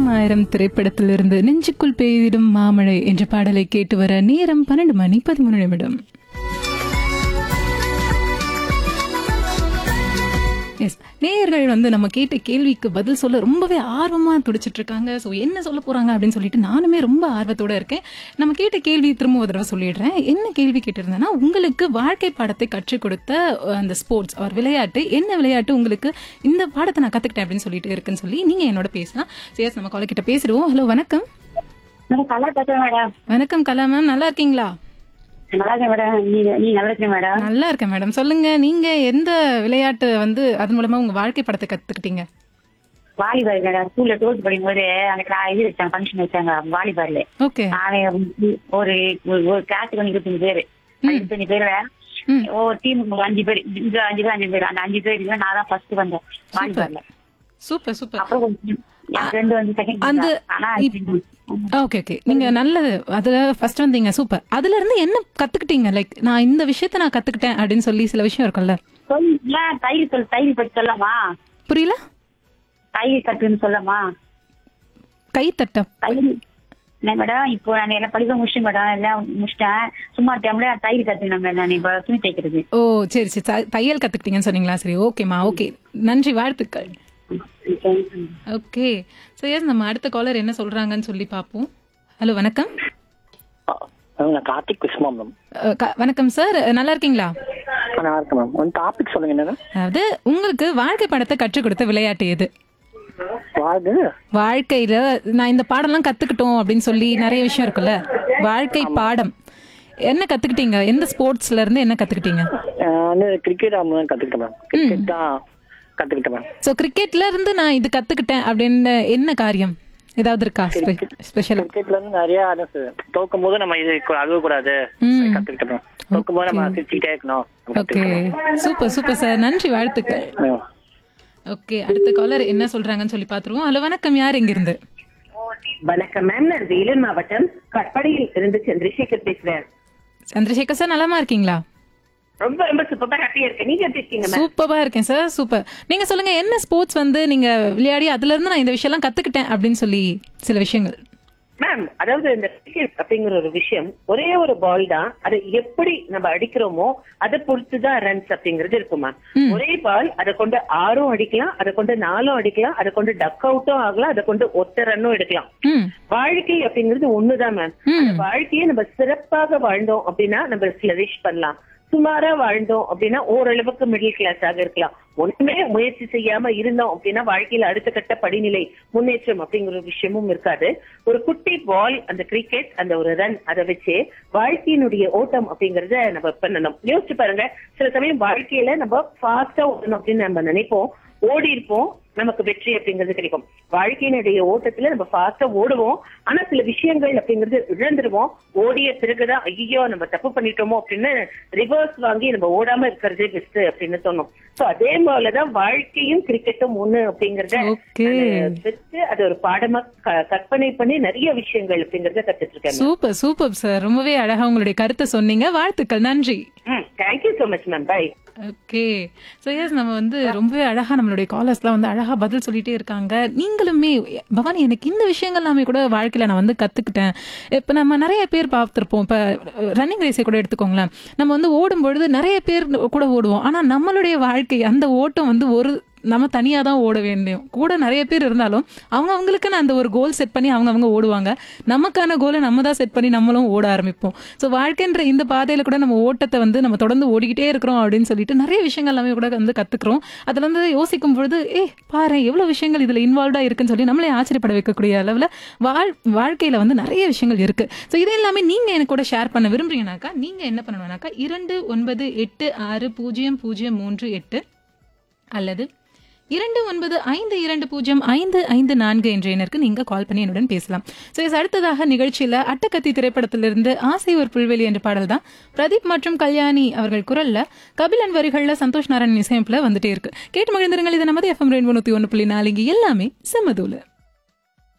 ஆயிரம் ஆயிரம் திரைப்படத்திலிருந்து நெஞ்சுக்குள் பெய்திடும் மாமழை என்ற பாடலை கேட்டு வர நேரம் பன்னெண்டு மணி பதிமூணு நிமிடம் எஸ் நேயர்கள் வந்து நம்ம கேட்ட கேள்விக்கு பதில் சொல்ல ரொம்பவே ஆர்வமா துடிச்சிட்டு இருக்காங்க ஸோ என்ன சொல்ல போறாங்க அப்படின்னு சொல்லிட்டு நானுமே ரொம்ப ஆர்வத்தோட இருக்கேன் நம்ம கேட்ட கேள்வி திரும்ப ஒரு தடவை சொல்லிடுறேன் என்ன கேள்வி கேட்டிருந்தேன்னா உங்களுக்கு வாழ்க்கை பாடத்தை கற்றுக் கொடுத்த அஹ், அந்த ஸ்போர்ட்ஸ் ஒரு விளையாட்டு என்ன விளையாட்டு உங்களுக்கு இந்த பாடத்தை நான் கத்துக்கிட்டேன் அப்படின்னு சொல்லிட்டு இருக்குன்னு சொல்லி நீங்க என்னோட பேசலாம் எஸ் நம்ம காலை கிட்ட பேசிடுவோம் ஹலோ வணக்கம் மேடம் கலா பேசுறேன் மேடம் வணக்கம் கலா மேம் நல்லா இருக்கீங்களா நல்லா இருக்கேன் மேடம் நீ நீ நல்லா இருக்கேன் மேடம் நல்லா இருக்கேன் மேடம் சொல்லுங்க நீங்க எந்த விளையாட்டு வந்து அதன் மூலமா உங்க வாழ்க்கை படத்தை கத்துக்கிட்டீங்க வாலிபால் மேடம் ஸ்கூல்ல டுவெல்த் படிக்கும் போது அந்த கிளா இது வச்சாங்க ஃபங்க்ஷன் வச்சாங்க வாலிபால்ல ஓகே நானே ஒரு ஒரு- ஒரு கிளாஸுக்கு வந்து இருபத்தஞ்சு பேரு அந்த இருபத்தஞ்சு பேர்ல ம். ஒவ்வொரு டீமுக்கு அஞ்சு பேர் இங்க அஞ்சு பேர் அஞ்சு பேர் அந்த அஞ்சு பேர் இதுல நான் தான் ஃபர்ஸ்ட் வந்தேன் வாலிபால்ல சூப்பர் சூப்பர் அப்புறம் கொஞ்சம் என் ஃப்ரெண்டு வந்து செகண்ட் அந்த- ஆனா ஓகே ஓகே நீங்க நல்லது அதுல ஃபர்ஸ்ட் வந்தீங்க சூப்பர் அதுல இருந்து என்ன கத்துக்கிட்டீங்க லைக் நான் இந்த விஷயத்த நான் கத்துக்கிட்டேன் அப்படின்னு சொல்லி சில விஷயம் இருக்கும்ல சொல்ல தையல் சொல் தையல் பற்றி சொல்லலாமா புரியல தையல் கட்டுன்னு சொல்லலாமா கை தட்டம் தையல் இல்லை மேடம் இப்போ நான் எல்லாம் படிக்க முடிச்சிட்டேன் மேடம் எல்லாம் முடிச்சிட்டேன் சும்மா டைம்ல தையல் கத்துக்கணும் மேடம் நான் இப்போ துணி தைக்கிறது ஓ சரி சரி த- தையல் கத்துக்கிட்டீங்கன்னு சொன்னீங்களா சரி ஓகேம்மா ஓகே நன்றி வாழ்த்துக்கள் ஓகே ஸோ எஸ் நம்ம அடுத்த காலர் என்ன சொல்றாங்கன்னு சொல்லி பார்ப்போம் ஹலோ வணக்கம் மேம் நான் கார்த்திக் குஷ்மா மேம் அஹ், க- வணக்கம் சார் நல்லா இருக்கீங்களா நல்லா இருக்கேன் மேம் உன் டாபிக் சொல்லுங்க என்னன்னா அதாவது உங்களுக்கு வாழ்க்கை படத்தை கற்றுக் கொடுத்த விளையாட்டு எது வாழ்வு வாழ்க்கையில நான் இந்த பாடம்லாம் கத்துக்கிட்டோம் அப்படின்னு சொல்லி நிறைய விஷயம் இருக்குல்ல வாழ்க்கை பாடம் என்ன கத்துக்கிட்டீங்க எந்த ஸ்போர்ட்ஸ்ல இருந்து என்ன கத்துக்கிட்டீங்க ஆஹ் வந்து கிரிக்கெட் ஆமாம் கற்றுக்கிட்டேன் மேம் கிரிக்கெட் தான் கற்றுக்கிட்டேன் மேம் சோ கிரிக்கெட்ல இருந்து நான் இது கத்துக்கிட்டேன் அப்படின்னு என்ன காரியம் ஏதாவது இருக்கா ஸ்பெஷல் கிரிக்கெட்ல இருந்து நிறைய அதான் சார் தோக்கும் போது நம்ம இது கு- அழுவ கூடாது ம். கற்றுக்கிட்டேன் மேம் தோக்கும் போது நம்ம சிரிச்சுக்கிட்டே இருக்கணும் ஓகே சூப்பர் சூப்பர் சார் நன்றி வாழ்த்துக்கள் மேம். ஓகே அடுத்த காலர் என்ன சொல்றாங்கன்னு சொல்லி பாத்துருவோம் ஹலோ வணக்கம் யார் எங்க இருந்து வணக்கம் மேம் நான் வேலூர் மாவட்டம் கட்படியில் இருந்து சந்திரசேகர் பேசுறேன் சந்திரசேகர் சார் நலமா இருக்கீங்களா ரொம்ப ரொம்ப சூப்பரா ஹாப்பியா இருக்கேன் நீங்க எப்படி இருக்கீங்க மேம் சூப்பரா இருக்கேன் சார் சூப்பர் நீங்க சொல்லுங்க என்ன ஸ்போர்ட்ஸ் வந்து நீங்க விளையாடி அதுல இருந்து நான் இந்த விஷயம்லாம் கத்துக்கிட்டேன் அப்படின்னு சொல்லி சில விஷயங்கள் மேம் அதாவது இந்த கிரிக்கெட் அப்படிங்கிற ஒரு விஷயம் ஒரே ஒரு பால் தான் அதை எப்படி நம்ம அடிக்கிறோமோ அதை பொறுத்து தான் ரன்ஸ் அப்படிங்கிறது இருக்கும் மேம் ஒரே பால் அதை கொண்டு ஆறும் அடிக்கலாம் அதை கொண்டு நாலும் அடிக்கலாம் அதை கொண்டு டக் அவுட்டும் ஆகலாம் அதை கொண்டு ஒத்த ரன்னும் எடுக்கலாம் ம் வாழ்க்கை அப்படிங்கிறது ஒண்ணுதான் மேம் அந்த வாழ்க்கையை நம்ம சிறப்பாக வாழ்ந்தோம் அப்படின்னா நம்ம ஃபிளரிஷ் பண்ணலாம் சுமாரா வாழ்ந்தோம் அப்படின்னா ஓரளவுக்கு மிடில் கிளாஸாக இருக்கலாம் ஒண்ணுமே முயற்சி செய்யாம இருந்தோம் அப்படின்னா வாழ்க்கையில அடுத்த கட்ட படிநிலை முன்னேற்றம் அப்படிங்கிற ஒரு விஷயமும் இருக்காது ஒரு குட்டி பால் அந்த கிரிக்கெட் அந்த ஒரு ரன் அதை வச்சு வாழ்க்கையினுடைய ஓட்டம் அப்படிங்கறத நம்ம பண்ணணும் யோசிச்சு பாருங்க சில சமயம் வாழ்க்கையில நம்ம ஃபாஸ்டா ஓடணும் அப்படின்னு நம்ம நினைப்போம் ஓடி இருப்போம் நமக்கு வெற்றி அப்படிங்கிறது கிடைக்கும் வாழ்க்கையினுடைய ஓட்டத்துல நம்ம ஃபாஸ்டா ஓடுவோம் ஆனா சில விஷயங்கள் அப்படிங்கிறது இழந்துருவோம் ஓடிய பிறகுதான் ஐயோ நம்ம தப்பு பண்ணிட்டோமோ அப்படின்னு ரிவர்ஸ் வாங்கி நம்ம ஓடாம இருக்கிறதே பெஸ்ட் அப்படின்னு சொன்னோம் சோ அதே போலதான் வாழ்க்கையும் கிரிக்கெட்டும் ஒண்ணு அப்படிங்கறத Okay. நானு பெற்று அது ஒரு பாடமா க- கற்பனை பண்ணி நிறைய விஷயங்கள் அப்படிங்கறத கத்துட்டு இருக்கேன் சூப்பர் சூப்பர் சார் ரொம்பவே அழகா உங்களுடைய கருத்தை சொன்னீங்க வாழ்த்துக்கள் நன்றி thank you so much ma'am bye okay so yes நம்ம வந்து ரொம்பவே அழகா நம்மளுடைய காலர்ஸ்லாம் வந்து அழகா பதில் சொல்லிட்டே இருக்காங்க நீங்களுமே பவானி எனக்கு இந்த விஷயங்கள் எல்லாமே கூட வாழ்க்கையில நான் வந்து கத்துக்கிட்டேன் இப்போ நம்ம நிறைய பேர் பார்த்துருப்போம் இப்போ ரன்னிங் ரேஸை கூட எடுத்துக்கோங்களேன் நம்ம வந்து ஓடும் பொழுது நிறைய பேர் கூட ஓடுவோம் ஆனா நம்மளுடைய வாழ்க்கை அந்த ஓட்டம் வந்து ஒரு நம்ம தனியாக தான் ஓட வேண்டியும் கூட நிறைய பேர் இருந்தாலும் அவங்க அவங்களுக்குன்னு அந்த ஒரு கோல் செட் பண்ணி அவங்க அவங்க ஓடுவாங்க நமக்கான கோலை நம்ம தான் செட் பண்ணி நம்மளும் ஓட ஆரம்பிப்போம் ஸோ வாழ்க்கைன்ற இந்த பாதையில் கூட நம்ம ஓட்டத்தை வந்து நம்ம தொடர்ந்து ஓடிக்கிட்டே இருக்கிறோம் அப்படின்னு சொல்லிட்டு நிறைய விஷயங்கள் எல்லாமே கூட வந்து கற்றுக்குறோம் அதில் வந்து யோசிக்கும் பொழுது ஏ பாரு எவ்வளோ விஷயங்கள் இதில் இன்வால்வ்டாக இருக்குன்னு சொல்லி நம்மளே ஆச்சரியப்பட வைக்கக்கூடிய அளவில் வாழ் வாழ்க்கையில் வந்து நிறைய விஷயங்கள் இருக்குது ஸோ இது எல்லாமே நீங்கள் எனக்கு கூட ஷேர் பண்ண விரும்புறீங்கனாக்கா நீங்கள் என்ன பண்ணணும்னாக்கா இரண்டு ஒன்பது எட்டு ஆறு பூஜ்ஜியம் பூஜ்ஜியம் மூன்று எட்டு அல்லது இரண்டு ஒன்பது ஐந்து இரண்டு பூஜ்ஜியம் ஐந்து ஐந்து நான்கு என்ற எண்ணிற்கு நீங்க கால் பண்ணி என்னுடன் பேசலாம் ஸோ இது அடுத்ததாக நிகழ்ச்சியில அட்டக்கத்தி திரைப்படத்திலிருந்து ஆசை ஒரு புல்வெளி என்ற பாடல் தான் பிரதீப் மற்றும் கல்யாணி அவர்கள் குரல்ல கபிலன் வரிகள்ல சந்தோஷ் நாராயணன் இசையமைப்புல வந்துட்டே இருக்கு கேட்டு மகிழ்ந்திருங்கள் இது நமது எஃப்எம் ரெண்டு நூத்தி ஒன்று புள்ளி நாலு இங்க எல்லாமே செம்மதூல